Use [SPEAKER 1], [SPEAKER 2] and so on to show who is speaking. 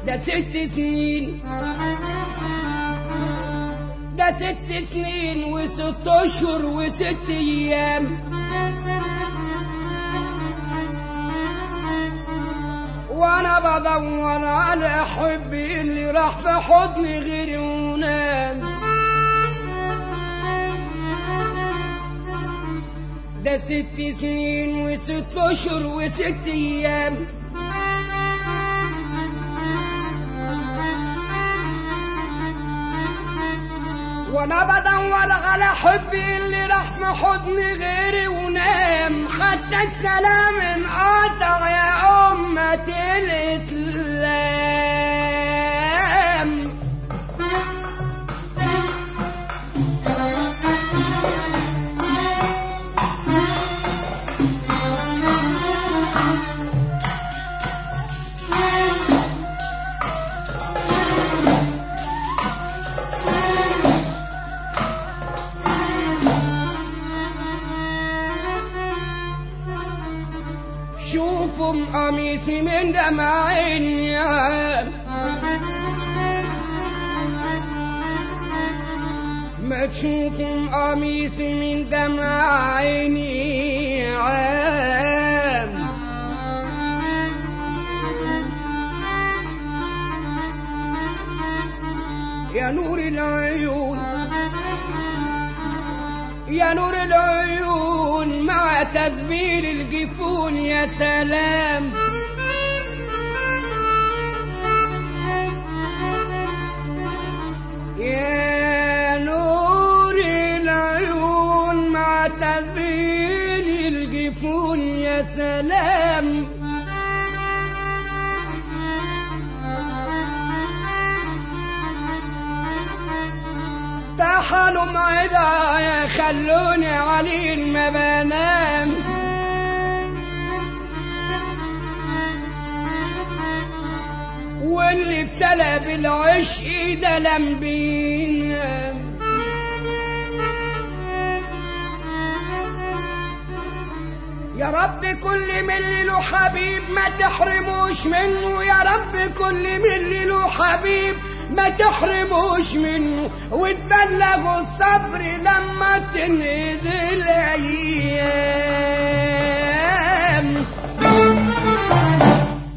[SPEAKER 1] ده ست سنين ده ست سنين وست اشهر وست ايام وانا بدور على حبي اللي راح في حضني غيري ونام ده ست سنين وست اشهر وست ايام وانا بدور على حبي اللي راح في حضني غيري ونام حتى السلام انقطع يا أمة الإسلام شوفوا قميصي من دمع عيني ما تشوفوا قميصي من دمع عيني عام يا نور العيون يا نور العيون مع تذبيل الجفون يا سلام يا نور العيون مع تذبيل الجفون يا سلام طحنوا معدايا خلوني عليل ما بنام واللي ابتلى بالعشق ده لم بينام يا رب كل من اللي له حبيب ما تحرموش منه يا رب كل من اللي له حبيب ما تحرموش منه وتبلغوا الصبر لما تنهد الايام